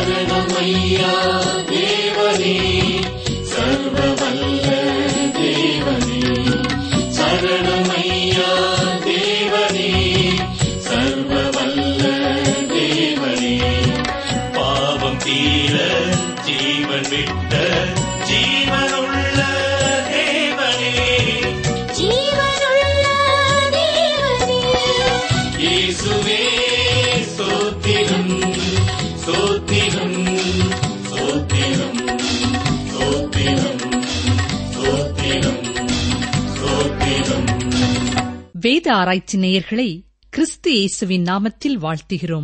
சரணமையா தேவனே சர்வவல்ல தேவனே சரணமையா தேவனே சர்வவல்ல தேவனே பாவம் தீர ஜீவன் விட்ட ஜீவனுள்ள தேவனே ஜீவனுள்ள தேவனே இயேசுவே சோத்திரம் சோத்திரம் சோத்திரம் சோத்திரம் சோத்திரம் சோத்திரம் வேத ஆராய்ச்சி நேயர்களை கிறிஸ்து இயேசுவின் நாமத்தில் வாழ்த்துகிறோம்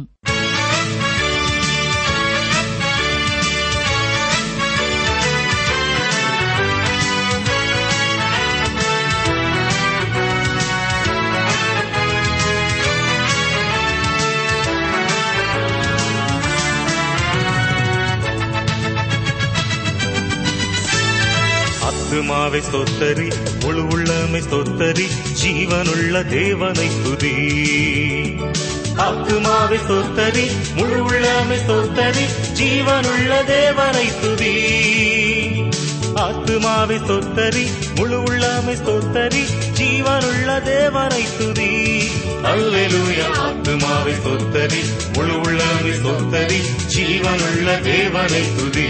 ஆத்துமாவை ஸ்தோத்தரி முழு உள்ளமை ஸ்தோத்தரி ஜீவனுள்ள தேவனை துதி ஆத்துமாவை ஸ்தோத்தரி முழு உள்ளமை ஸ்தோத்தரி ஜீவனுள்ள தேவனை துதி ஆத்துமாவை ஸ்தோத்தரி முழு உள்ளமை ஸ்தோத்தரி ஜீவனுள்ள தேவனை துதி அல்லேலூயா ஆத்துமாவை ஸ்தோத்தரி முழு உள்ளமை ஸ்தோத்தரி ஜீவனுள்ள தேவனை துதி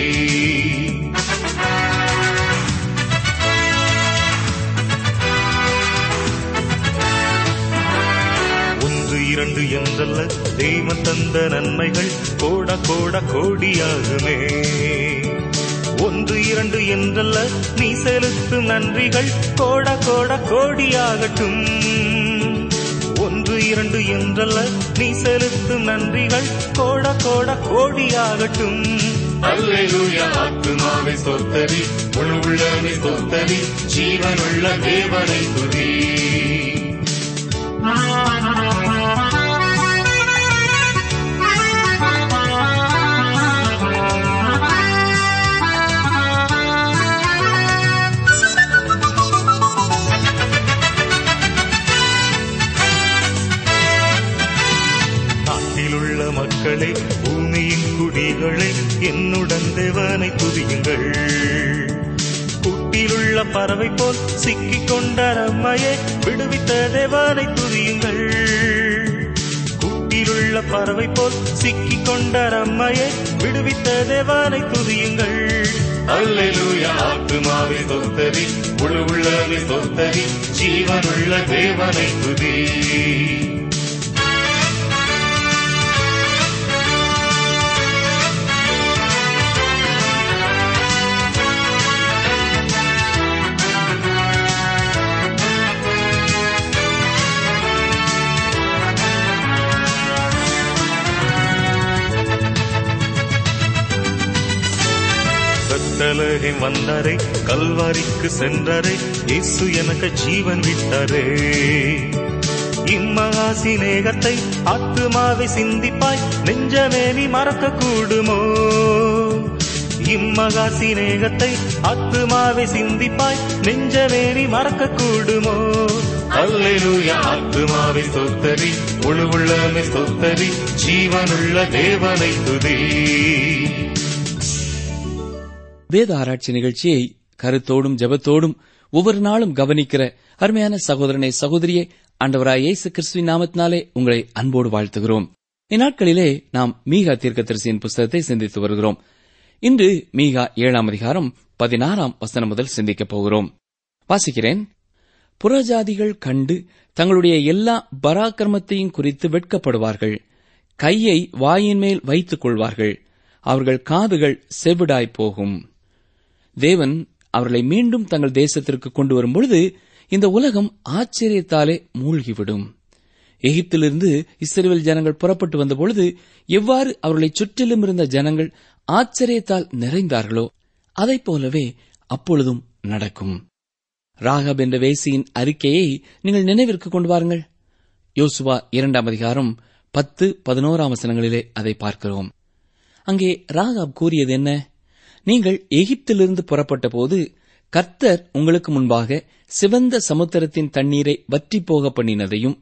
ஒன்று இரண்டு என்றல்ல தெய்வம் தந்த நன்மைகள் கோட கோட கோடியாகுமே ஒன்று இரண்டு என்றல்ல நீ செலுத்தும் நன்றிகள் கோட கோட கோடியாகட்டும் ஒன்று இரண்டு என்றல்ல நீ செலுத்தும் நன்றிகள் கோட கோட கோடியாகட்டும் அல்லேலூயா ஆத்துமாவை சொத்தரி முழு உள்ளமை சொத்தரி ஜீவனுள்ள தேவனை துதி நாட்டிலுள்ள மக்களே பூமியின் குடிகளே என்னுடன் தேவனை துதியுங்கள் கூட்டிலுள்ள பறவை போல் சிக்கிக் கொண்ட நம்மையே விடுவித்த தேவனை துதியுங்கள் கூட்டிலுள்ள பறவை போல் சிக்கிக் கொண்ட நம்மையே விடுவித்த தேவனை துதியுங்கள் அல்லேலூயா ஆத்துமாவை சொத்தரி முழு உள்ளவை சொத்தரி ஜீவனுள்ள தேவனை துதி பெத்தலகின் வந்தாரே கல்வாரிக்கு சென்றாரே இயேசு எனக்கு ஜீவன் விட்டாரே இம்மகா சிநேகத்தை ஆத்துமாவை சிந்திப்பாய் நெஞ்சமே நீ மறக்க கூடுமோ இம்மகா சிநேகத்தை ஆத்துமாவை சிந்திப்பாய் நெஞ்சமே நீ மறக்க கூடுமோ அல்லேலூயா ஆத்துமாவை சொத்தரி முழு உள்ளமை சொத்தரி ஜீவனுள்ள தேவனை துதி வேத ஆராய்ச்சி நிகழ்ச்சியை கருத்தோடும் ஜெபத்தோடும் ஒவ்வொரு நாளும் கவனிக்கிற அருமையான சகோதரனை சகோதரியே ஆண்டவராய் இயேசு கிறிஸ்துவின் நாமத்தினாலே உங்களை அன்போடு வாழ்த்துகிறோம் இந்நாட்களிலே நாம் மீகா தீர்க்கதரிசியின் புஸ்தகத்தை சிந்தித்து வருகிறோம் இன்று மீகா ஏழாம் அதிகாரம் பதினாறாம் வசனம் முதல் சிந்திக்கப் போகிறோம் வாசிக்கிறேன் புறஜாதிகள் கண்டு தங்களுடைய எல்லா பராக்கிரமத்தையும் குறித்து வெட்கப்படுவார்கள் கையை வாயின் மேல் வைத்துக் கொள்வார்கள் அவர்கள் காதுகள் செவிடாய் போகும் தேவன் அவர்களை மீண்டும் தங்கள் தேசத்திற்கு கொண்டு வரும்பொழுது இந்த உலகம் ஆச்சரியத்தாலே மூழ்கிவிடும் எகிப்திலிருந்து இஸ்ரேல் ஜனங்கள் புறப்பட்டு வந்தபொழுது எவ்வாறு அவர்களை சுற்றிலும் இருந்த ஜனங்கள் ஆச்சரியத்தால் நிறைந்தார்களோ அதைப் போலவே அப்பொழுதும் நடக்கும் ராகப் என்ற வேசியின் அறிக்கையை நீங்கள் நினைவிற்கு கொண்டு வாருங்கள் யோசுவா இரண்டாம் அதிகாரம் பத்து பதினோராம் வசனங்களிலே அதை பார்க்கிறோம் அங்கே ராகாப் கூறியது என்ன நீங்கள் எகிப்திலிருந்து புறப்பட்ட போது கர்த்தர் உங்களுக்கு முன்பாக சிவந்த சமுத்திரத்தின் தண்ணீரை வற்றி போக பண்ணினதையும்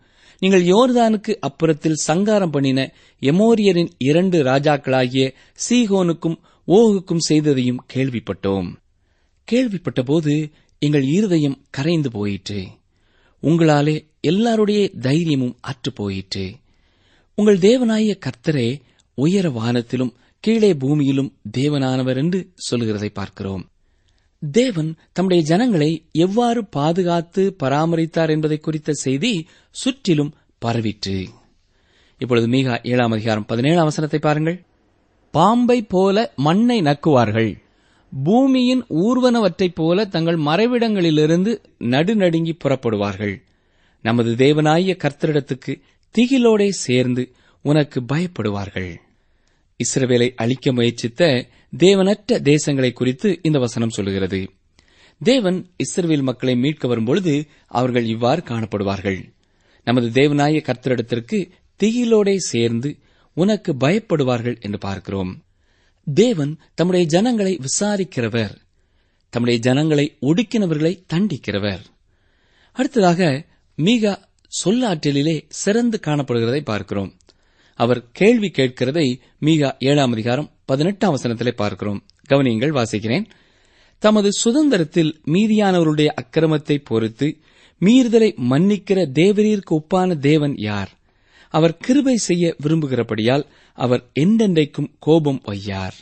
நீங்கள் யோர்தானுக்கு அப்புறத்தில் சங்காரம் பண்ணின எமோரியரின் இரண்டு ராஜாக்களாகிய சீகோனுக்கும் ஓகுக்கும் செய்ததையும் கேள்விப்பட்டோம் கேள்விப்பட்டபோது எங்கள் இருதயம் கரைந்து போயிற்று உங்களாலே எல்லாருடைய தைரியமும் அற்றுப் போயிற்று உங்கள் தேவனாய கர்த்தரே உயர வானத்திலும் கீழே பூமியிலும் தேவனானவர் என்று சொல்லுகிறதை பார்க்கிறோம் தேவன் தம்முடைய ஜனங்களை எவ்வாறு பாதுகாத்து பராமரித்தார் என்பதை குறித்த செய்தி சுற்றிலும் பரவிற்று இப்பொழுது மீகா ஏழாம் அதிகாரம் பதினேழாம் வசனத்தை பாருங்கள் பாம்பை போல மண்ணை நக்குவார்கள் பூமியின் ஊர்வனவற்றைப் போல தங்கள் மறைவிடங்களிலிருந்து நடுநடுங்கி புறப்படுவார்கள் நமது தேவனாய கர்த்தரிடத்துக்கு திகிலோடே சேர்ந்து உனக்கு பயப்படுவார்கள் இஸ்ரவேலை அழிக்க முயற்சித்த தேவனற்ற தேசங்களை குறித்து இந்த வசனம் சொல்லுகிறது தேவன் இஸ்ரவேல் மக்களை மீட்க வரும்பொழுது அவர்கள் இவ்வாறு காணப்படுவார்கள் நமது தேவனாய கர்த்தரிடத்திற்கு திகிலோடே சேர்ந்து உனக்கு பயப்படுவார்கள் என்று பார்க்கிறோம் தேவன் தம்முடைய ஜனங்களை விசாரிக்கிறவர் தம்முடைய ஜனங்களை ஒடுக்கினவர்களை தண்டிக்கிறவர் அடுத்ததாக மீகா சொல்லாற்றலிலே சிறந்து காணப்படுகிறதை பார்க்கிறோம் அவர் கேள்வி கேட்கிறதை மீகா ஏழாம் அதிகாரம் பதினெட்டாம் வசனத்திலே பார்க்கிறோம் கவனியங்கள் வாசிக்கிறேன் தமது சுதந்திரத்தில் மீதியானவருடைய அக்கிரமத்தை பொறுத்து மீறுதலை மன்னிக்கிற தேவரீருக்கு ஒப்பான தேவன் யார் அவர் கிருபை செய்ய விரும்புகிறபடியால் அவர் எந்தெந்தைக்கும் கோபம் வையார்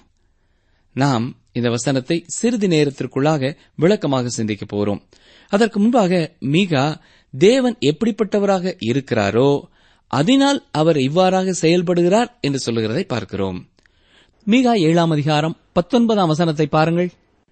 நாம் இந்த வசனத்தை சிறிது நேரத்திற்குள்ளாக விளக்கமாக சிந்திக்க போறோம் அதற்கு முன்பாக மீகா தேவன் எப்படிப்பட்டவராக இருக்கிறாரோ அதனால் அவர் இவ்வாறாக செயல்படுகிறார் என்று சொல்லுகிறதை பார்க்கிறோம் மீகா ஏழாம் அதிகாரம் பத்தொன்பதாம் வசனத்தை பாருங்கள்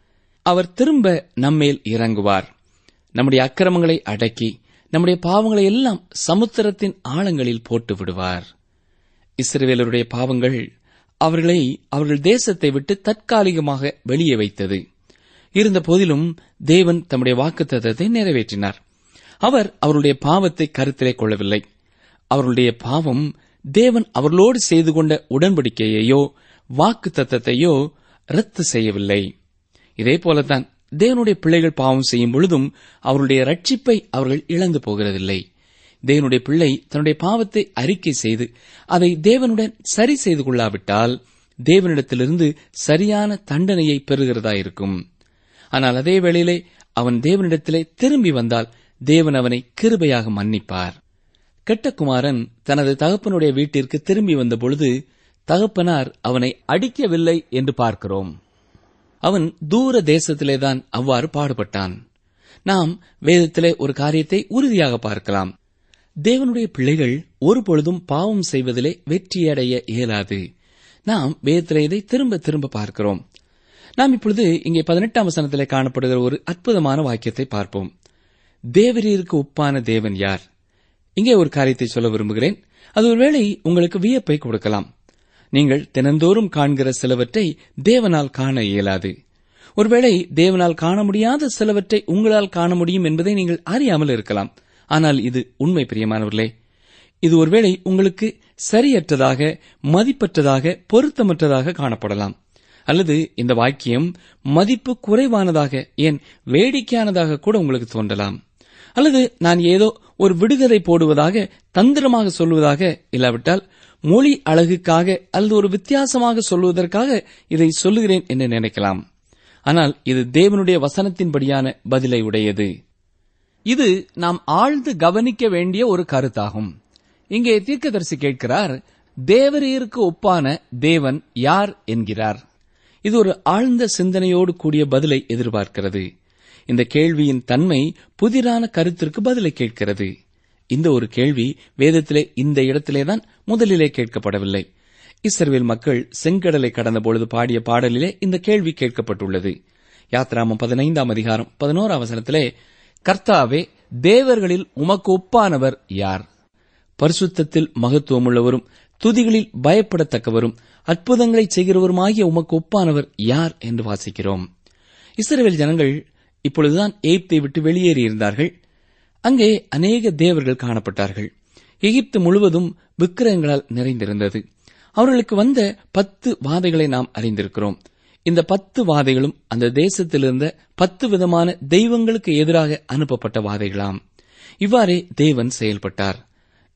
அவர் திரும்ப நம்மேல் இறங்குவார் நம்முடைய அக்கிரமங்களை அடக்கி நம்முடைய பாவங்களை எல்லாம் சமுத்திரத்தின் ஆழங்களில் போட்டு விடுவார் இஸ்ரவேலருடைய பாவங்கள் அவர்களை அவர்கள் தேசத்தை விட்டு தற்காலிகமாக வெளியே வைத்தது இருந்த போதிலும் தேவன் தம்முடைய வாக்குத்தத்தத்தை நிறைவேற்றினார் அவர் அவருடைய பாவத்தை கருத்திலே கொள்ளவில்லை அவர்களுடைய பாவம் தேவன் அவர்களோடு செய்து கொண்ட உடன்படிக்கையையோ வாக்கு தத்தத்தையோ ரத்து செய்யவில்லை இதே போலத்தான் தேவனுடைய பிள்ளைகள் பாவம் செய்யும் பொழுதும் அவருடைய ரட்சிப்பை அவர்கள் இழந்து போகிறதில்லை தேவனுடைய பிள்ளை தன்னுடைய பாவத்தை அறிக்கை செய்து அதை தேவனுடன் சரி செய்து கொள்ளாவிட்டால் தேவனிடத்திலிருந்து சரியான தண்டனையை பெறுகிறதாயிருக்கும் ஆனால் அதே வேளையிலே அவன் தேவனிடத்திலே திரும்பி வந்தால் தேவன் அவனை கிருபையாக மன்னிப்பார் கெட்ட குமாரன் தனது தகப்பனுடைய வீட்டிற்கு திரும்பி வந்தபொழுது தகப்பனார் அவனை அடிக்கவில்லை என்று பார்க்கிறோம் அவன் தூர தேசத்திலேதான் அவ்வாறு பாடுபட்டான் நாம் வேதத்திலே ஒரு காரியத்தை உறுதியாக பார்க்கலாம் தேவனுடைய பிள்ளைகள் ஒருபொழுதும் பாவம் செய்வதிலே வெற்றியடைய இயலாது நாம் வேதத்திலே இதை திரும்ப திரும்ப பார்க்கிறோம் நாம் இப்பொழுது இங்கே பதினெட்டாம் வசனத்திலே காணப்படுகிற ஒரு அற்புதமான வாக்கியத்தை பார்ப்போம் தேவரீருக்கு ஒப்பான தேவன் யார் இங்கே ஒரு காரியத்தை சொல்ல விரும்புகிறேன் அது ஒருவேளை உங்களுக்கு வியப்பை கொடுக்கலாம் நீங்கள் தினந்தோறும் காண்கிற சிலவற்றை தேவனால் காண இயலாது ஒருவேளை தேவனால் காண முடியாத சிலவற்றை உங்களால் காண முடியும் என்பதை நீங்கள் அறியாமல் இருக்கலாம் ஆனால் இது உண்மை பிரியமானவர்களே இது ஒருவேளை உங்களுக்கு சரியற்றதாக மதிப்பற்றதாக பொருத்தமற்றதாக காணப்படலாம் அல்லது இந்த வாக்கியம் மதிப்பு குறைவானதாக ஏன் வேடிக்கையானதாக கூட உங்களுக்கு தோன்றலாம் அல்லது நான் ஏதோ ஒரு விடுகதை போடுவதாக தந்திரமாக சொல்வதாக இல்லாவிட்டால் மொழி அழகுக்காக அல்லது ஒரு வித்தியாசமாக சொல்வதற்காக இதை சொல்லுகிறேன் என்று நினைக்கலாம் ஆனால் இது தேவனுடைய வசனத்தின்படியான பதிலை உடையது இது நாம் ஆழ்ந்து கவனிக்க வேண்டிய ஒரு கருத்தாகும் இங்கே தீர்க்கதரிசி கேட்கிறார் தேவரீருக்கு ஒப்பான தேவன் யார் என்கிறார் இது ஒரு ஆழ்ந்த சிந்தனையோடு கூடிய பதிலை எதிர்பார்க்கிறது இந்த கேள்வியின் தன்மை புதிரான கருத்திற்கு பதிலை கேட்கிறது இந்த ஒரு கேள்வி வேதத்திலே இந்த இடத்திலேதான் முதலிலே கேட்கப்படவில்லை இஸ்ரவேல் மக்கள் செங்கடலை கடந்த பொழுது பாடிய பாடலிலே இந்த கேள்வி கேட்கப்பட்டுள்ளது யாத்ராமம் பதினைந்தாம் அதிகாரம் பதினோராம் வசனத்திலே கர்த்தாவே தேவர்களில் உமக்கு ஒப்பானவர் யார் பரிசுத்தத்தில் மகத்துவமுள்ளவரும் துதிகளில் பயப்படத்தக்கவரும் அற்புதங்களை செய்கிறவருமாகிய உமக்கு ஒப்பானவர் யார் என்று வாசிக்கிறோம் இஸ்ரவேல் ஜனங்கள் இப்பொழுதுதான் எகிப்தை விட்டு வெளியேறியிருந்தார்கள் அங்கே அநேக தேவர்கள் காணப்பட்டார்கள் எகிப்து முழுவதும் விக்கிரகங்களால் நிறைந்திருந்தது அவர்களுக்கு வந்த பத்து வாதைகளை நாம் அறிந்திருக்கிறோம் இந்த பத்து வாதைகளும் அந்த தேசத்திலிருந்த பத்து விதமான தெய்வங்களுக்கு எதிராக அனுப்பப்பட்ட வாதைகளாம் இவ்வாறே தேவன் செயல்பட்டார்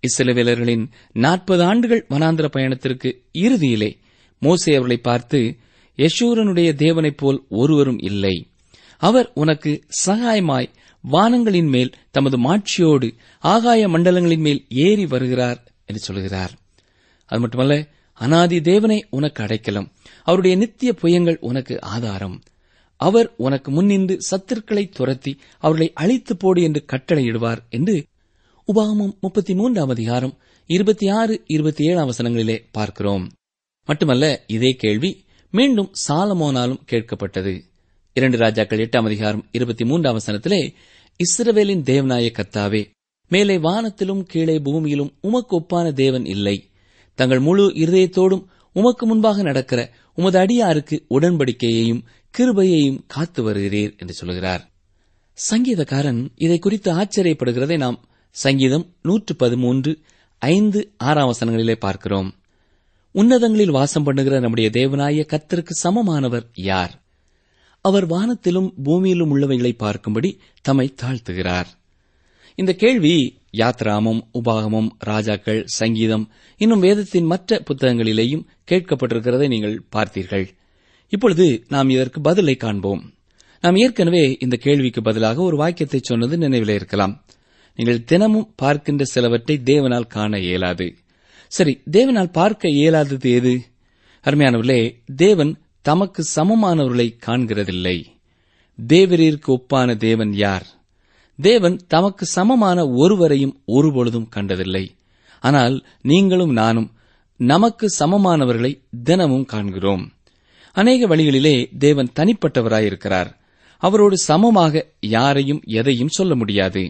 இஸ்ரவேலர்களின் நாற்பது ஆண்டுகள் வனாந்திர பயணத்திற்கு இறுதியிலே மோசே அவர்களை பார்த்து யசூரனுடைய தேவனைப் போல் ஒருவரும் இல்லை அவர் உனக்கு சகாயமாய் வானங்களின் மேல் தமது மாட்சியோடு ஆகாய மண்டலங்களின் மேல் ஏறி வருகிறார் என்று சொல்கிறார் அது மட்டுமல்ல அனாதி தேவனே உனக்கு அடைக்கலம் அவருடைய நித்திய புயங்கள் உனக்கு ஆதாரம் அவர் உனக்கு முன்னின்று சத்துருக்களை துரத்தி அவர்களை அழித்து போடு என்று கட்டளையிடுவார் என்று உபாகமம் முப்பத்தி மூன்றாம் அதிகாரம் இருபத்தி ஆறு இருபத்தி ஏழாம் வசனங்களிலே பார்க்கிறோம் மட்டுமல்ல இதே கேள்வி மீண்டும் சாலமோனாலும் கேட்கப்பட்டது இரண்டு ராஜாக்கள் எட்டாம் அதிகாரம் இருபத்தி மூன்றாம் வசனத்திலே இஸ்ரவேலின் தேவனாய கத்தாவே மேலே வானத்திலும் கீழே பூமியிலும் உமக்கு ஒப்பான தேவன் இல்லை தங்கள் முழு இருதயத்தோடும் உமக்கு முன்பாக நடக்கிற உமது அடியாருக்கு உடன்படிக்கையையும் கிருபையையும் காத்து வருகிறீர் என்று சொல்கிறார் சங்கீதக்காரன் இதை குறித்து ஆச்சரியப்படுகிறதை நாம் சங்கீதம் நூற்று பதிமூன்று ஐந்து ஆறாம் வசனங்களிலே பார்க்கிறோம் உன்னதங்களில் வாசம் பண்ணுகிற நம்முடைய தேவனாய கத்தருக்கு சமமானவர் யார் அவர் வானத்திலும் பூமியிலும் உள்ளவைகளை பார்க்கும்படி தம்மை தாழ்த்துகிறார் இந்த கேள்வி யாத்ராமம் உபாகமம் ராஜாக்கள் சங்கீதம் இன்னும் வேதத்தின் மற்ற புத்தகங்களிலேயும் கேட்கப்பட்டிருக்கிறதை நீங்கள் பார்த்தீர்கள் இப்பொழுது நாம் இதற்கு பதிலை காண்போம் நாம் ஏற்கனவே இந்த கேள்விக்கு பதிலாக ஒரு வாக்கியத்தை சொன்னது நினைவில் இருக்கலாம் நீங்கள் தினமும் பார்க்கின்ற சிலவற்றை தேவனால் காண இயலாது சரி தேவனால் பார்க்க இயலாதது எது அருமையானவர்களே தேவன் தமக்கு சமமானவர்களை காண்கிறதில்லை தேவரீருக்கு ஒப்பான தேவன் யார் தேவன் தமக்கு சமமான ஒருவரையும் ஒருபொழுதும் கண்டதில்லை ஆனால் நீங்களும் நானும் நமக்கு சமமானவர்களை தினமும் காண்கிறோம் அநேக வழிகளிலே தேவன் தனிப்பட்டவராயிருக்கிறார் அவரோடு சமமாக யாரையும் எதையும் சொல்ல முடியாது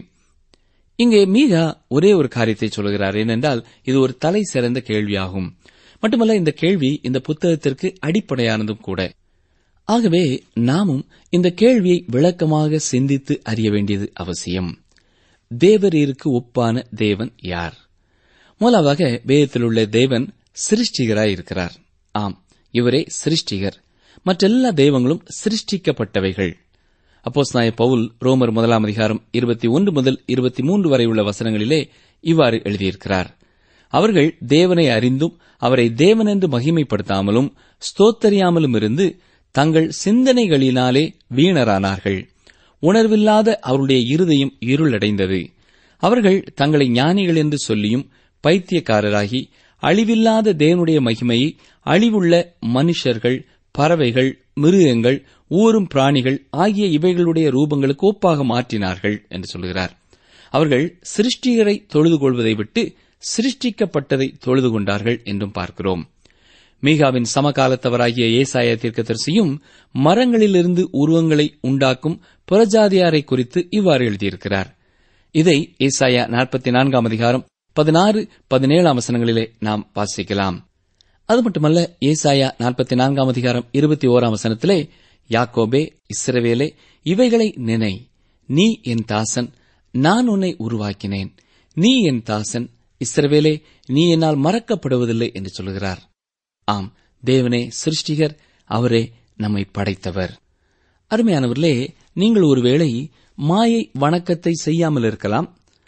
இங்கே மீகா ஒரே ஒரு காரியத்தை சொல்கிறார் ஏனென்றால் இது ஒரு தலை சிறந்த கேள்வியாகும் மட்டுமல்ல இந்த கேள்வி இந்த புத்தகத்திற்கு அடிப்படையானதும் கூட ஆகவே நாமும் இந்த கேள்வியை விளக்கமாக சிந்தித்து அறிய வேண்டியது அவசியம் தேவரீருக்கு ஒப்பான தேவன் யார் முதலாவதாக வேதத்தில் உள்ள தேவன் சிருஷ்டிகராய் இருக்கிறார் ஆம் இவரே சிருஷ்டிகர் மற்றெல்லா தெய்வங்களும் சிருஷ்டிக்கப்பட்டவைகள் அப்போஸ் நாய பவுல் ரோமர் முதலாம் அதிகாரம் இருபத்தி ஒன்று முதல் இருபத்தி மூன்று வரை உள்ள வசனங்களிலே இவ்வாறு எழுதியிருக்கிறார் அவர்கள் தேவனை அறிந்தும் அவரை தேவன் என்று மகிமைப்படுத்தாமலும் ஸ்தோத்தரியாமலும் இருந்து தங்கள் சிந்தனைகளினாலே வீணரானார்கள் உணர்வில்லாத அவருடைய இருதயம் இருளடைந்தது அவர்கள் தங்களை ஞானிகள் என்று சொல்லியும் பைத்தியக்காரராகி அழிவில்லாத தேவனுடைய மகிமையை அழிவுள்ள மனுஷர்கள் பறவைகள் மிருகங்கள் ஊரும் பிராணிகள் ஆகிய இவைகளுடைய ரூபங்களுக்கு ஒப்பாக மாற்றினார்கள் என்று சொல்கிறார் அவர்கள் சிருஷ்டிகரை தொழுது கொள்வதை விட்டு சிருஷ்டிக்கப்பட்டதை தொழுது கொண்டார்கள் என்றும் பார்க்கிறோம் மீகாவின் சமகாலத்தவராகிய ஏசாய தீர்க்கதரிசியும் மரங்களிலிருந்து உருவங்களை உண்டாக்கும் புறஜாதியாரை குறித்து இவ்வாறு எழுதியிருக்கிறார் இதை ஏசாயா நாற்பத்தி நான்காம் அதிகாரம் பதினாறு பதினேழாம் வசனங்களிலே நாம் வாசிக்கலாம் அது மட்டுமல்ல ஏசாயா நாற்பத்தி நான்காம் அதிகாரம் இருபத்தி ஓராம் வசனத்திலே யாக்கோபே இஸ்ரவேலே இவைகளை நினை நீ என் தாசன் நான் உன்னை உருவாக்கினேன் நீ என் தாசன் இஸ்ரவேலே நீ என்னால் மறக்கப்படுவதில்லை என்று சொல்கிறார் ஆம் தேவனே சிருஷ்டிகர் அவரே நம்மை படைத்தவர் அருமையானவர்களே நீங்கள் ஒருவேளை மாயை வணக்கத்தை செய்யாமல் இருக்கலாம்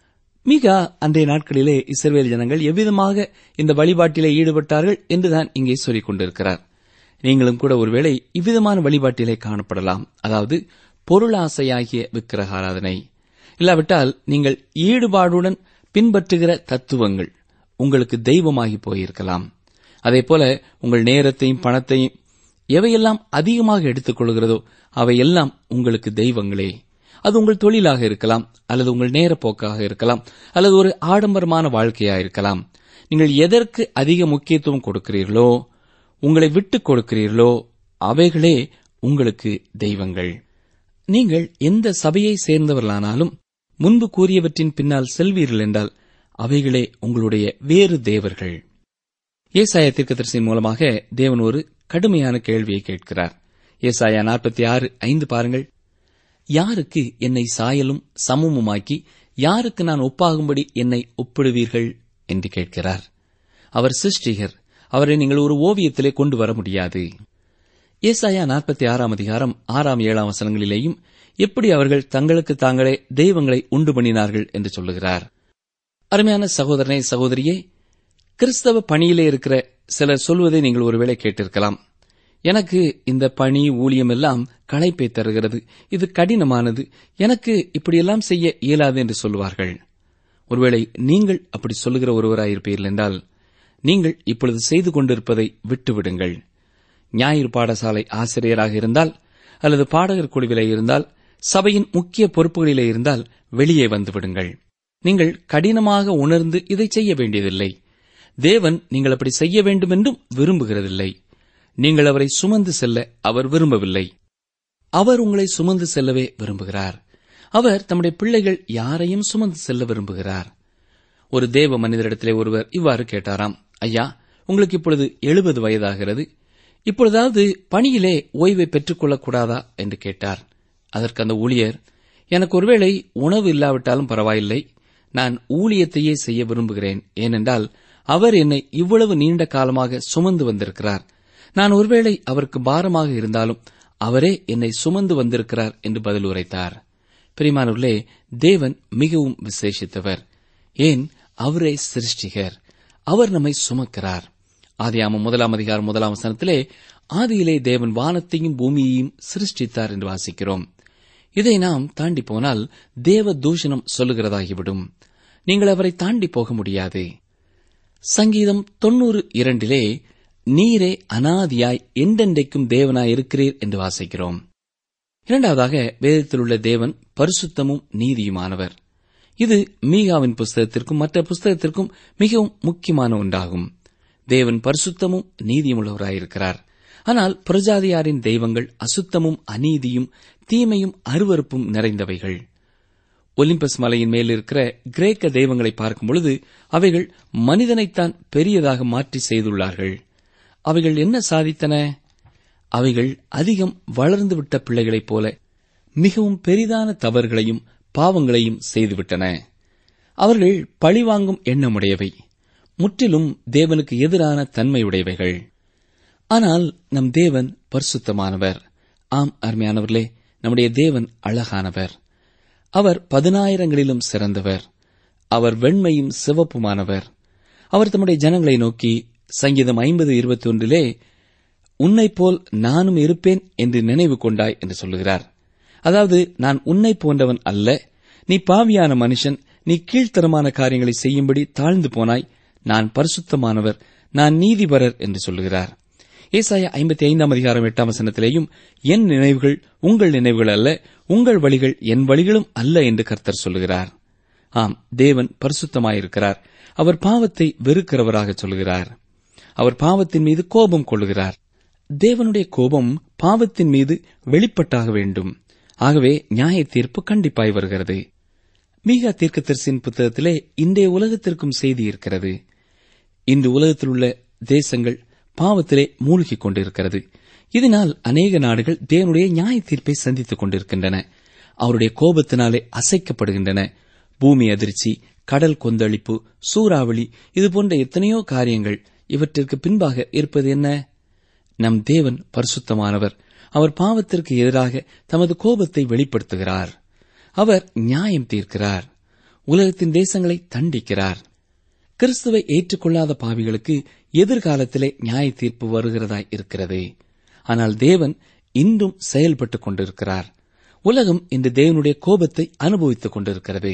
மிக அன்றைய நாட்களிலே இஸ்ரவேல் ஜனங்கள் எவ்விதமாக இந்த வழிபாட்டிலே ஈடுபட்டார்கள் என்றுதான் இங்கே சொல்லிக் கொண்டிருக்கிறார் நீங்களும் கூட ஒருவேளை இவ்விதமான வழிபாட்டிலே காணப்படலாம் அதாவது பொருளாசையாகிய விக்கிரக ஆராதனை இல்லாவிட்டால் நீங்கள் ஈடுபாடுடன் பின்பற்றுகிற தத்துவங்கள் உங்களுக்கு தெய்வமாகி போயிருக்கலாம் அதேபோல உங்கள் நேரத்தையும் பணத்தையும் எவையெல்லாம் அதிகமாக எடுத்துக் கொள்கிறதோ அவையெல்லாம் உங்களுக்கு தெய்வங்களே அது உங்கள் தொழிலாக இருக்கலாம் அல்லது உங்கள் நேரப்போக்காக இருக்கலாம் அல்லது ஒரு ஆடம்பரமான வாழ்க்கையாக இருக்கலாம் நீங்கள் எதற்கு அதிக முக்கியத்துவம் கொடுக்கிறீர்களோ உங்களை விட்டுக் கொடுக்கிறீர்களோ அவைகளே உங்களுக்கு தெய்வங்கள் நீங்கள் எந்த சபையை சேர்ந்தவர்களானாலும் முன்பு கூறியவற்றின் பின்னால் செல்வீர்கள் என்றால் அவைகளே உங்களுடைய வேறு தேவர்கள் ஏசாயா தீர்க்கதரிசியின் மூலமாக தேவன் ஒரு கடுமையான கேள்வியை கேட்கிறார் ஏசாயா நாற்பத்தி ஆறு ஐந்து பாருங்கள் யாருக்கு என்னை சாயலும் சமமுமாக்கி யாருக்கு நான் ஒப்பாகும்படி என்னை ஒப்பிடுவீர்கள் என்று கேட்கிறார் அவர் சிருஷ்டிகர் அவரை நீங்கள் ஒரு ஓவியத்திலே கொண்டு வர முடியாது ஏசாயா நாற்பத்தி ஆறாம் அதிகாரம் ஆறாம் ஏழாம் வசனங்களிலேயும் எப்படி அவர்கள் தங்களுக்கு தாங்களே தெய்வங்களை உண்டு பண்ணினார்கள் என்று சொல்லுகிறார் அருமையான சகோதரனே சகோதரியே கிறிஸ்தவ பணியிலே இருக்கிற சிலர் சொல்வதை நீங்கள் ஒருவேளை கேட்டிருக்கலாம் எனக்கு இந்த பணி ஊழியம் எல்லாம் களைப்பை தருகிறது இது கடினமானது எனக்கு இப்படியெல்லாம் செய்ய இயலாது என்று சொல்லுவார்கள் ஒருவேளை நீங்கள் அப்படி சொல்லுகிற ஒருவராயிருப்பீர்கள் என்றால் நீங்கள் இப்பொழுது செய்து கொண்டிருப்பதை விட்டுவிடுங்கள் ஞாயிறு பாடசாலை ஆசிரியராக இருந்தால் அல்லது பாடகர் குழுவிலே இருந்தால் சபையின் முக்கிய பொறுப்புகளிலே இருந்தால் வெளியே வந்து விடுங்கள் நீங்கள் கடினமாக உணர்ந்து இதை செய்ய வேண்டியதில்லை தேவன் நீங்கள் அப்படி செய்ய வேண்டும் என்றும் விரும்புகிறதில்லை நீங்கள் அவரை சுமந்து செல்ல அவர் விரும்பவில்லை அவர் உங்களை சுமந்து செல்லவே விரும்புகிறார் அவர் தம்முடைய பிள்ளைகள் யாரையும் சுமந்து செல்ல விரும்புகிறார் ஒரு தேவ மனிதரிடத்திலே ஒருவர் இவ்வாறு கேட்டாராம் ஐயா உங்களுக்கு இப்பொழுது எழுபது வயதாகிறது இப்பொழுதாவது பணியிலே ஓய்வை பெற்றுக் கொள்ளக்கூடாதா என்று கேட்டார் அதற்கு அந்த ஊழியர் எனக்கு ஒருவேளை உணவு இல்லாவிட்டாலும் பரவாயில்லை நான் ஊழியத்தையே செய்ய விரும்புகிறேன் ஏனென்றால் அவர் என்னை இவ்வளவு நீண்ட காலமாக சுமந்து வந்திருக்கிறார் நான் ஒருவேளை அவருக்கு பாரமாக இருந்தாலும் அவரே என்னை சுமந்து வந்திருக்கிறார் என்று பதில் உரைத்தார் பிரிமானவர்களே தேவன் மிகவும் விசேஷித்தவர் ஏன் அவரே சிருஷ்டிகர் அவர் நம்மை சுமக்கிறார் ஆதியாமம் முதலாம் அதிகாரம் முதலாம் வசனத்திலே ஆதியிலே தேவன் வானத்தையும் பூமியையும் சிருஷ்டித்தார் என்று வாசிக்கிறோம் இதை நாம் தாண்டி போனால் தேவ தூஷணம் சொல்லுகிறதாகிவிடும் நீங்கள் அவரை தாண்டி போக முடியாது சங்கீதம் தொன்னூறு இரண்டிலே நீரே அனாதியாய் என்றென்றைக்கும் தேவனாய் இருக்கிறீர் என்று வாசிக்கிறோம் இரண்டாவதாக வேதத்தில் உள்ள தேவன் பரிசுத்தமும் நீதியுமானவர் இது மீகாவின் புஸ்தகத்திற்கும் மற்ற புஸ்தகத்திற்கும் மிகவும் முக்கியமான ஒன்றாகும் தேவன் பரிசுத்தமும் நீதியுமுள்ளவராயிருக்கிறார் ஆனால் பிரஜாதியாரின் தெய்வங்கள் அசுத்தமும் அநீதியும் தீமையும் அருவருப்பும் நிறைந்தவைகள் ஒலிம்பஸ் மலையின் மேல் இருக்கிற கிரேக்க தெய்வங்களை பார்க்கும் பொழுது அவைகள் மனிதனைத்தான் பெரியதாக மாற்றி செய்துள்ளார்கள் அவைகள் என்ன சாதித்தன அவைகள் அதிகம் வளர்ந்துவிட்ட பிள்ளைகளைப் போல மிகவும் பெரிதான தவறுகளையும் பாவங்களையும் செய்துவிட்டன அவர்கள் பழிவாங்கும் எண்ணமுடையவை முற்றிலும் தேவனுக்கு எதிரான தன்மையுடையவைகள் ஆனால் நம் தேவன் பரிசுத்தமானவர் ஆம் அருமையானவர்களே நம்முடைய தேவன் அழகானவர் அவர் பதினாயிரங்களிலும் சிறந்தவர் அவர் வெண்மையும் சிவப்புமானவர் அவர் தம்முடைய ஜனங்களை நோக்கி சங்கீதம் ஐம்பது இருபத்தி ஒன்றிலே உன்னைப் போல் நானும் இருப்பேன் என்று நினைவு கொண்டாய் என்று சொல்லுகிறார் அதாவது நான் உன்னை போன்றவன் அல்ல நீ பாவியான மனுஷன் நீ கீழ்த்தரமான காரியங்களை செய்யும்படி தாழ்ந்து போனாய் நான் பரிசுத்தமானவர் நான் நீதிபரர் என்று சொல்லுகிறார் ஏசாயா ஐம்பத்தி ஐந்தாம் அதிகாரம் எட்டாம் வசனத்திலேயும் என் நினைவுகள் உங்கள் நினைவுகள் அல்ல உங்கள் வழிகள் என் வழிகளும் அல்ல என்று கர்த்தர் சொல்லுகிறார் ஆம் தேவன் பரிசுத்தமாயிருக்கிறார் அவர் பாவத்தை வெறுக்கிறவராக சொல்கிறார் அவர் பாவத்தின் மீது கோபம் கொள்ளுகிறார் தேவனுடைய கோபம் பாவத்தின் மீது வெளிப்பட்டாக வேண்டும் ஆகவே நியாய தீர்ப்பு கண்டிப்பாய் வருகிறது மீகா தீர்க்கதரிசியின் புத்தகத்திலே இன்றைய உலகத்திற்கும் செய்தி இருக்கிறது இன்று உலகத்தில் உள்ள தேசங்கள் பாவத்திலே மூழ்கிக் கொண்டிருக்கிறது இதனால் அநேக நாடுகள் தேவனுடைய நியாய தீர்ப்பை சந்தித்துக் கொண்டிருக்கின்றன அவருடைய கோபத்தினாலே அசைக்கப்படுகின்றன பூமி அதிர்ச்சி கடல் கொந்தளிப்பு சூறாவளி இதுபோன்ற எத்தனையோ காரியங்கள் இவற்றிற்கு பின்பாக இருப்பது என்ன நம் தேவன் பரிசுத்தமானவர் அவர் பாவத்திற்கு எதிராக தமது கோபத்தை வெளிப்படுத்துகிறார் அவர் நியாயம் தீர்க்கிறார் உலகத்தின் தேசங்களை தண்டிக்கிறார் கிறிஸ்துவை ஏற்றுக்கொள்ளாத பாவிகளுக்கு எதிர்காலத்திலே நியாய தீர்ப்பு வருகிறதாய் இருக்கிறது ஆனால் தேவன் இன்றும் செயல்பட்டுக் கொண்டிருக்கிறார் உலகம் இன்று தேவனுடைய கோபத்தை அனுபவித்துக் கொண்டிருக்கிறது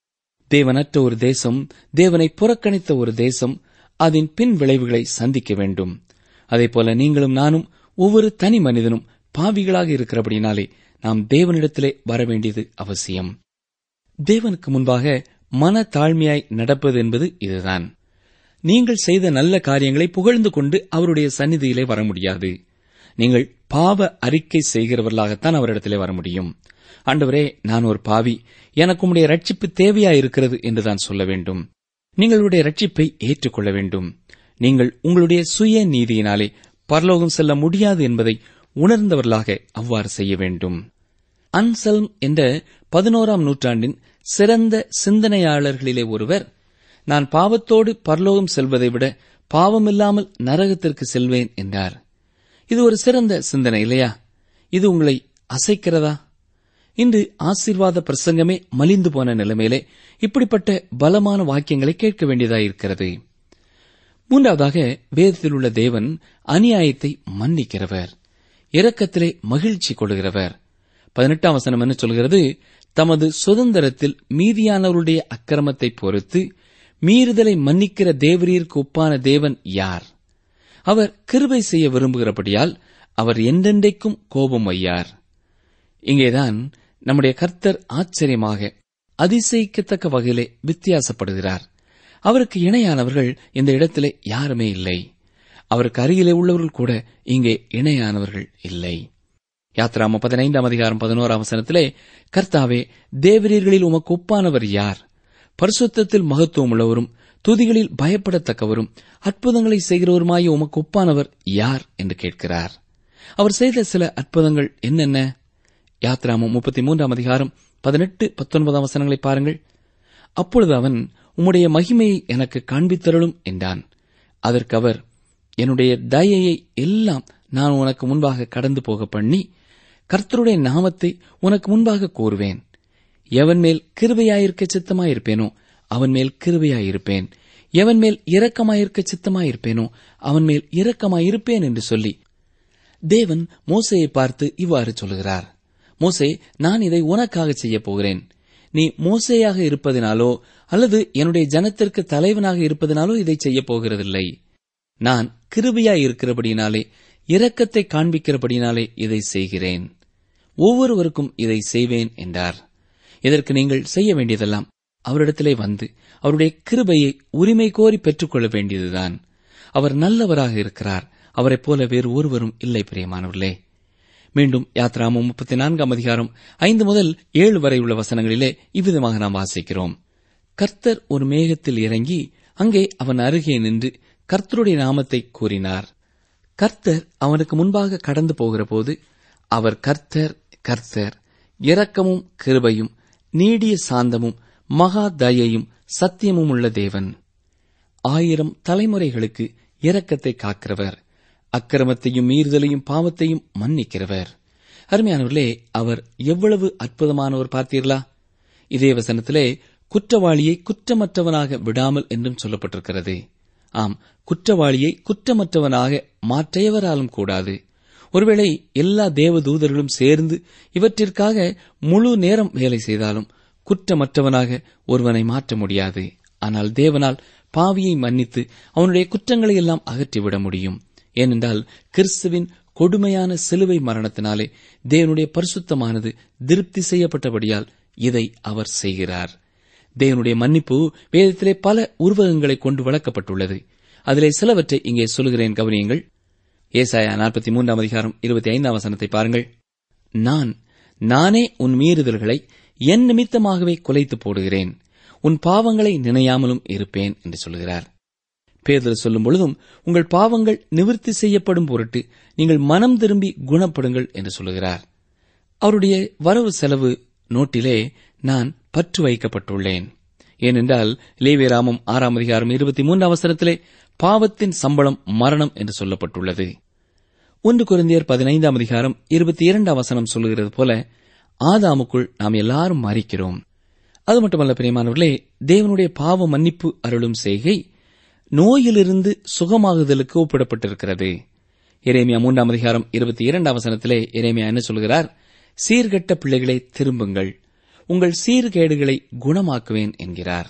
தேவனற்ற ஒரு தேசம் தேவனை புறக்கணித்த ஒரு தேசம் அதன் பின் விளைவுகளை சந்திக்க வேண்டும் அதேபோல நீங்களும் நானும் ஒவ்வொரு தனி மனிதனும் பாவிகளாக இருக்கிறபடினாலே நாம் தேவனிடத்திலே வர வேண்டியது அவசியம் தேவனுக்கு முன்பாக மன தாழ்மையாய் நடப்பது என்பது இதுதான் நீங்கள் செய்த நல்ல காரியங்களை புகழ்ந்து கொண்டு அவருடைய சந்நிதியிலே வர முடியாது நீங்கள் பாவ அறிக்கை செய்கிறவர்களாகத்தான் அவரிடத்திலே வர முடியும் ஆண்டவரே நான் ஒரு பாவி எனக்கு உம்முடைய ரட்சிப்பு தேவையா இருக்கிறது என்றுதான் சொல்ல வேண்டும் நீங்களுடைய ரட்சிப்பை ஏற்றுக்கொள்ள வேண்டும் நீங்கள் உங்களுடைய சுய நீதியினாலே பரலோகம் செல்ல முடியாது என்பதை உணர்ந்தவர்களாக அவ்வாறு செய்ய வேண்டும் அன்சல்ம் என்ற பதினோராம் நூற்றாண்டின் சிறந்த சிந்தனையாளர்களிலே ஒருவர் நான் பாவத்தோடு பரலோகம் செல்வதை விட பாவமில்லாமல் நரகத்திற்கு செல்வேன் என்றார் இது ஒரு சிறந்த சிந்தனை இல்லையா இது உங்களை அசைக்கிறதா இன்று ஆசீர்வாத பிரசங்கமே மலிந்து போன நிலைமையிலே இப்படிப்பட்ட பலமான வாக்கியங்களை கேட்க வேண்டியதாயிருக்கிறது மூன்றாவதாக வேதத்தில் உள்ள தேவன் அநியாயத்தை மன்னிக்கிறவர் இரக்கத்திலே மகிழ்ச்சி கொள்கிறவர் பதினெட்டாம் வசனம் என்ன சொல்கிறது தமது சுதந்திரத்தில் மீதியானவருடைய அக்கிரமத்தை பொறுத்து மீறுதலை மன்னிக்கிற தேவரீருக்கு ஒப்பான தேவன் யார் அவர் கிருபை செய்ய விரும்புகிறபடியால் அவர் என்றென்றைக்கும் கோபம் வையார் இங்கேதான் நம்முடைய கர்த்தர் ஆச்சரியமாக அதிசயிக்கத்தக்க வகையிலே வித்தியாசப்படுகிறார் அவருக்கு இணையானவர்கள் இந்த இடத்திலே யாருமே இல்லை அவருக்கு அருகிலே உள்ளவர்கள் கூட இங்கே இணையானவர்கள் இல்லை யாத்ராம பதினைந்தாம் அதிகாரம் பதினோராம் வசனத்திலே கர்த்தாவே தேவரீர்களில் உமக்கு ஒப்பானவர் யார் பரிசுத்தத்தில் மகத்துவம் உள்ளவரும் துதிகளில் பயப்படத்தக்கவரும் அற்புதங்களை செய்கிறவருமாய உமக்கு ஒப்பானவர் யார் என்று கேட்கிறார் அவர் செய்த சில அற்புதங்கள் என்னென்ன யாத்ராமம் முப்பத்தி மூன்றாம் அதிகாரம் பதினெட்டு பத்தொன்பதாம் வசனங்களை பாருங்கள் அப்பொழுது அவன் உம்முடைய மகிமையை எனக்கு காண்பித்தருளும் என்றான் அதற்கு அவர் என்னுடைய தயையை எல்லாம் நான் உனக்கு முன்பாக கடந்து போக பண்ணி கர்த்தருடைய நாமத்தை உனக்கு முன்பாக கூறுவேன் எவன் மேல் கிருபையாயிருக்க சித்தமாயிருப்பேனோ அவன் மேல் கிருபையாயிருப்பேன் எவன் மேல் இரக்கமாயிருக்க சித்தமாயிருப்பேனோ அவன் மேல் இரக்கமாயிருப்பேன் என்று சொல்லி தேவன் மோசையை பார்த்து இவ்வாறு சொல்கிறார் மோசே நான் இதை உனக்காக செய்யப் போகிறேன் நீ மோசேயாக இருப்பதினாலோ அல்லது என்னுடைய ஜனத்திற்கு தலைவனாக இருப்பதினாலோ இதை செய்யப் போகிறதில்லை நான் கிருபையாய் இருக்கிறபடினாலே இரக்கத்தை காண்பிக்கிறபடினாலே இதை செய்கிறேன் ஒவ்வொருவருக்கும் இதை செய்வேன் என்றார் இதற்கு நீங்கள் செய்ய வேண்டியதெல்லாம் அவரிடத்திலே வந்து அவருடைய கிருபையை உரிமை கோரி பெற்றுக்கொள்ள வேண்டியதுதான் அவர் நல்லவராக இருக்கிறார் அவரைப் போல வேறு ஒருவரும் இல்லை பிரியமானவர்களே மீண்டும் யாத்ராமம் முப்பத்தி நான்காம் அதிகாரம் ஐந்து முதல் ஏழு வரை உள்ள வசனங்களிலே இவ்விதமாக நாம் வாசிக்கிறோம் கர்த்தர் ஒரு மேகத்தில் இறங்கி அங்கே அவன் அருகே நின்று கர்த்தருடைய நாமத்தை கூறினார் கர்த்தர் அவனுக்கு முன்பாக கடந்து போகிறபோது அவர் கர்த்தர் கர்த்தர் இரக்கமும் கிருபையும் நீடிய சாந்தமும் மகா தயையும் சத்தியமும் உள்ள தேவன் ஆயிரம் தலைமுறைகளுக்கு இரக்கத்தை காக்கிறவர் அக்கிரமத்தையும் மீறுதலையும் பாவத்தையும் மன்னிக்கிறவர் அருமையானவர்களே அவர் எவ்வளவு அற்புதமானவர் பார்த்தீர்களா இதே வசனத்திலே குற்றவாளியை குற்றமற்றவனாக விடாமல் என்றும் சொல்லப்பட்டிருக்கிறது ஆம் குற்றவாளியை குற்றமற்றவனாக மாற்றையவராலும் கூடாது ஒருவேளை எல்லா தேவதூதர்களும் சேர்ந்து இவற்றிற்காக முழு நேரம் வேலை செய்தாலும் குற்றமற்றவனாக ஒருவனை மாற்ற முடியாது ஆனால் தேவனால் பாவியை மன்னித்து அவனுடைய குற்றங்களை எல்லாம் அகற்றிவிட முடியும் ஏனென்றால் கிறிஸ்துவின் கொடுமையான சிலுவை மரணத்தினாலே தேவனுடைய பரிசுத்தமானது திருப்தி செய்யப்பட்டபடியால் இதை அவர் செய்கிறார் தேவனுடைய மன்னிப்பு வேதத்திலே பல உருவகங்களை கொண்டு விளக்கப்பட்டுள்ளது அதிலே சிலவற்றை இங்கே சொல்கிறேன் கவனியுங்கள் ஏசாயா நாற்பத்தி மூன்றாம் அதிகாரம் இருபத்தி ஐந்தாம் வசனத்தை பாருங்கள் நான் நானே உன் மீறுதல்களை என் நிமித்தமாகவே குலைத்து போடுகிறேன் உன் பாவங்களை நினையாமலும் இருப்பேன் என்று சொல்கிறார் பேதர் சொல்லும் பொழுதும் உங்கள் பாவங்கள் நிவிர்த்தி செய்யப்படும் பொருட்டு நீங்கள் மனம் திரும்பி குணப்படுங்கள் என்று சொல்லுகிறார் அவருடைய வரவு செலவு நோட்டிலே நான் பற்று வைக்கப்பட்டுள்ளேன் ஏனென்றால் லேவியராமம் ஆறாம் அதிகாரம் இருபத்தி மூன்று அவசரத்திலே பாவத்தின் சம்பளம் மரணம் என்று சொல்லப்பட்டுள்ளது ஒன்று குருந்தியர் பதினைந்தாம் அதிகாரம் இருபத்தி இரண்டாம் வசனம் சொல்லுகிறது போல ஆதாமுக்குள் நாம் எல்லாரும் மறிக்கிறோம் அது மட்டுமல்ல பிரியமானவர்களே தேவனுடைய பாவ மன்னிப்பு அருளும் செய்கை நோயிலிருந்து சுகமாகுதலுக்கு ஒப்பிடப்பட்டிருக்கிறது எரேமியா மூன்றாம் அதிகாரம் இருபத்தி இரண்டாம் வசனத்திலே எரேமியா என்ன சொல்கிறார் சீர்கெட்ட பிள்ளைகளை திரும்புங்கள் உங்கள் சீர்கேடுகளை குணமாக்குவேன் என்கிறார்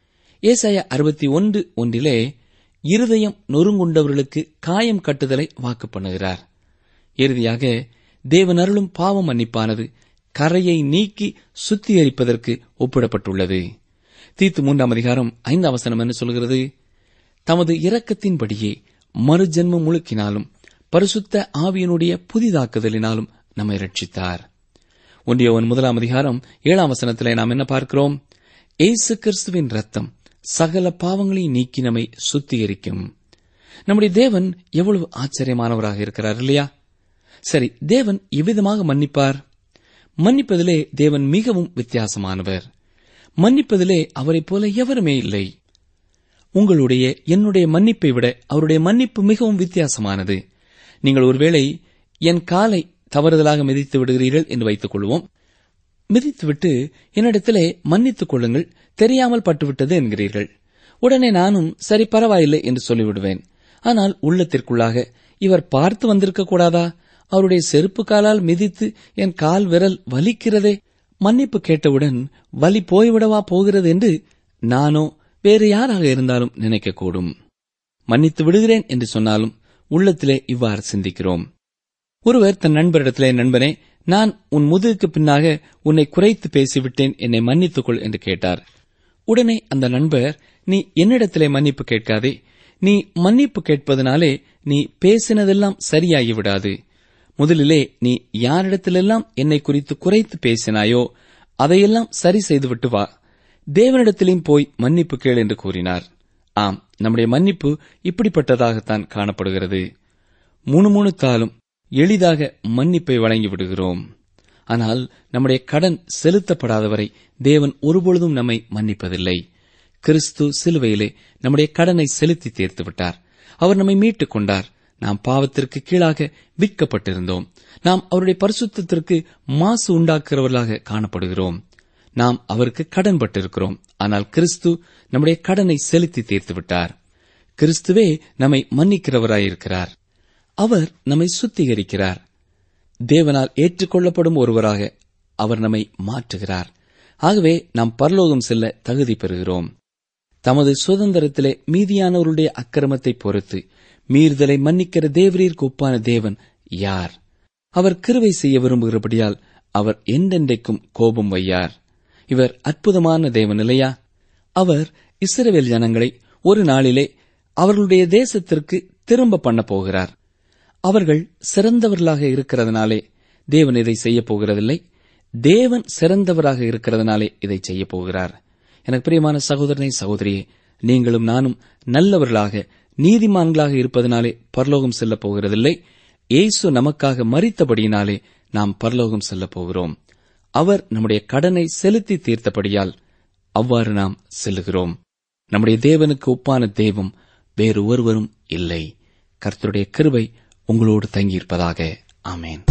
ஏசாயா அறுபத்தி ஒன்று ஒன்றிலே இருதயம் நொறுங்குண்டவர்களுக்கு காயம் கட்டுதலை வாக்கு பண்ணுகிறார் இறுதியாக தேவன் அருளும் பாவம் மன்னிப்பானது கரையை நீக்கி சுத்திகரிப்பதற்கு ஒப்பிடப்பட்டுள்ளது தீத்து மூன்றாம் அதிகாரம் ஐந்தாம் வசனம் என்ன சொல்கிறது தமது இரக்கத்தின்படியே மறுஜென்மம் முழுக்கினாலும் பரிசுத்த ஆவியனுடைய புதிதாக்குதலினாலும் நம்மை ரட்சித்தார் ஒன்றியவன் முதலாம் அதிகாரம் ஏழாம் வசனத்திலே நாம் என்ன பார்க்கிறோம் ஏசு கிறிஸ்துவின் ரத்தம் சகல பாவங்களை நீக்கி நம்மை சுத்திகரிக்கும் நம்முடைய தேவன் எவ்வளவு ஆச்சரியமானவராக இருக்கிறார் இல்லையா சரி தேவன் எவ்விதமாக மன்னிப்பார் மன்னிப்பதிலே தேவன் மிகவும் வித்தியாசமானவர் மன்னிப்பதிலே அவரைப் போல எவருமே இல்லை உங்களுடைய என்னுடைய மன்னிப்பை விட அவருடைய மன்னிப்பு மிகவும் வித்தியாசமானது நீங்கள் ஒருவேளை என் காலை தவறுதலாக மிதித்து விடுகிறீர்கள் என்று வைத்துக் கொள்வோம் மிதித்துவிட்டு என்னிடத்திலே மன்னித்துக் கொள்ளுங்கள் தெரியாமல் பட்டுவிட்டது என்கிறீர்கள் உடனே நானும் சரி பரவாயில்லை என்று சொல்லிவிடுவேன் ஆனால் உள்ளத்திற்குள்ளாக இவர் பார்த்து வந்திருக்க கூடாதா அவருடைய செருப்பு காலால் மிதித்து என் கால் விரல் வலிக்கிறதே மன்னிப்பு கேட்டவுடன் வலி போய்விடவா போகிறது என்று நானோ வேறு யாராக இருந்தாலும் நினைக்கக்கூடும் மன்னித்து விடுகிறேன் என்று சொன்னாலும் உள்ளத்திலே இவ்வாறு சிந்திக்கிறோம் ஒருவர் தன் நண்பரிடத்திலே நண்பனே நான் உன் முதுகுக்கு பின்னாக உன்னை குறைத்து பேசிவிட்டேன் என்னை மன்னித்துக்கொள் என்று கேட்டார் உடனே அந்த நண்பர் நீ என்னிடத்திலே மன்னிப்பு கேட்காதே நீ மன்னிப்பு கேட்பதனாலே நீ பேசினதெல்லாம் சரியாகி விடாது முதலிலே நீ யாரிடத்திலெல்லாம் என்னை குறித்து குறைத்து பேசினாயோ அதையெல்லாம் சரி செய்துவிட்டு வா தேவனிடத்திலும் போய் மன்னிப்பு கேள் என்று கூறினார் ஆம் நம்முடைய மன்னிப்பு இப்படிப்பட்டதாகத்தான் காணப்படுகிறது முணுமுணுத்தாலும் எளிதாக மன்னிப்பை வழங்கி விடுகிறோம் ஆனால் நம்முடைய கடன் செலுத்தப்படாதவரை தேவன் ஒருபொழுதும் நம்மை மன்னிப்பதில்லை கிறிஸ்து சிலுவையிலே நம்முடைய கடனை செலுத்தி தீர்த்து விட்டார் அவர் நம்மை மீட்டுக் கொண்டார் நாம் பாவத்திற்கு கீழாக விற்கப்பட்டிருந்தோம் நாம் அவருடைய பரிசுத்தத்திற்கு மாசு உண்டாக்குறவர்களாக காணப்படுகிறோம் நாம் அவருக்கு கடன்பட்டிருக்கிறோம் ஆனால் கிறிஸ்து நம்முடைய கடனை செலுத்தி தீர்த்து விட்டார் கிறிஸ்துவே நம்மை மன்னிக்கிறவராயிருக்கிறார் அவர் நம்மை சுத்திகரிக்கிறார் தேவனால் ஏற்றுக்கொள்ளப்படும் ஒருவராக அவர் நம்மை மாற்றுகிறார் ஆகவே நாம் பரலோகம் செல்ல தகுதி பெறுகிறோம் தமது சுதந்திரத்திலே மீதியானவருடைய அக்கிரமத்தை பொறுத்து மீறுதலை மன்னிக்கிற தேவரீருக்கு ஒப்பான தேவன் யார் அவர் கிருவை செய்ய விரும்புகிறபடியால் அவர் என்றென்றைக்கும் கோபம் வையார் இவர் அற்புதமான தேவன் இல்லையா அவர் இஸ்ரவேல் ஜனங்களை ஒரு நாளிலே அவர்களுடைய தேசத்திற்கு திரும்ப பண்ண போகிறார் அவர்கள் சிறந்தவர்களாக இருக்கிறதுனாலே தேவன் இதை செய்யப் போகிறதில்லை தேவன் சிறந்தவராக இருக்கிறதுனாலே இதை செய்யப் போகிறார் எனக்கு பிரியமான சகோதரனை சகோதரியே நீங்களும் நானும் நல்லவர்களாக நீதிமான்களாக இருப்பதனாலே பரலோகம் செல்லப் போகிறதில்லை இயேசு நமக்காக மறித்தபடியினாலே நாம் பரலோகம் செல்லப் போகிறோம் அவர் நம்முடைய கடனை செலுத்தி தீர்த்தபடியால் அவ்வாறு நாம் செல்லுகிறோம் நம்முடைய தேவனுக்கு ஒப்பான தெய்வம் வேறு ஒருவரும் இல்லை கர்த்தருடைய கிருபை உங்களோடு தங்கியிருப்பதாக ஆமேன்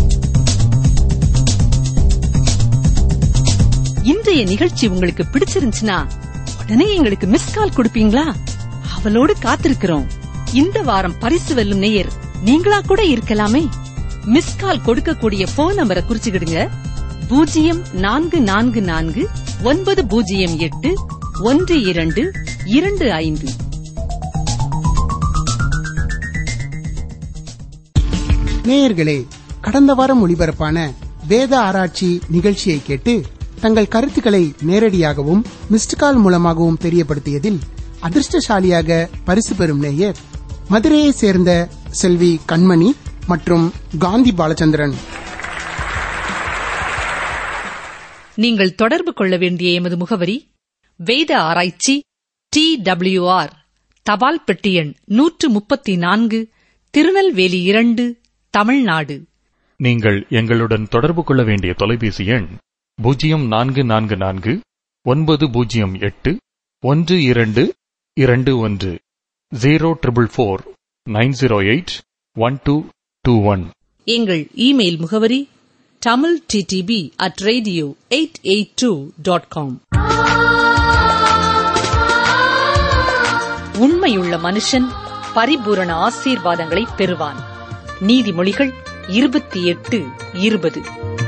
இன்றைய நிகழ்ச்சி உங்களுக்கு பிடிச்சிருந்துச்சுன்னா உடனே எங்களுக்கு மிஸ் கால் கொடுப்பீங்களா அவளோடு காத்திருக்கிறோம் இந்த வாரம் பரிசு வெல்லும் நேயர் நீங்களா கூட இருக்கலாமே மிஸ் கால் கொடுக்கக்கூடிய போன் நம்பரை குறிச்சுக்கிடுங்க பூஜ்ஜியம் நான்கு நான்கு நான்கு ஒன்பது பூஜ்ஜியம் எட்டு ஒன்று இரண்டு இரண்டு ஐந்து நேயர்களே கடந்த வாரம் ஒளிபரப்பான வேத ஆராய்ச்சி நிகழ்ச்சியை கேட்டு தங்கள் கருத்துக்களை நேரடியாகவும் மிஸ்டு கால் மூலமாகவும் தெரியப்படுத்தியதில் அதிர்ஷ்டசாலியாக பரிசு பெறும் நேயர் மதுரையை சேர்ந்த செல்வி கண்மணி மற்றும் காந்தி பாலச்சந்திரன் நீங்கள் தொடர்பு கொள்ள வேண்டிய எமது முகவரி வேத ஆராய்ச்சி டி டபிள்யூஆர் தபால் பெட்டி எண் நூற்று முப்பத்தி நான்கு திருநெல்வேலி இரண்டு தமிழ்நாடு நீங்கள் எங்களுடன் தொடர்பு கொள்ள வேண்டிய தொலைபேசி எண் பூஜ்ஜியம் நான்கு நான்கு நான்கு ஒன்பது பூஜ்ஜியம் எட்டு ஒன்று இரண்டு இரண்டு ஒன்று zero triple four nine zero eight one two two one எங்கள் இமெயில் முகவரி Tamil DTP at radio eight eight two dot com உண்மையுள்ள மனுஷன் பரிபூரண ஆசீர்வாதங்களை பெறுவான் நீதிமொழிகள் இருபத்தி எட்டு இருபது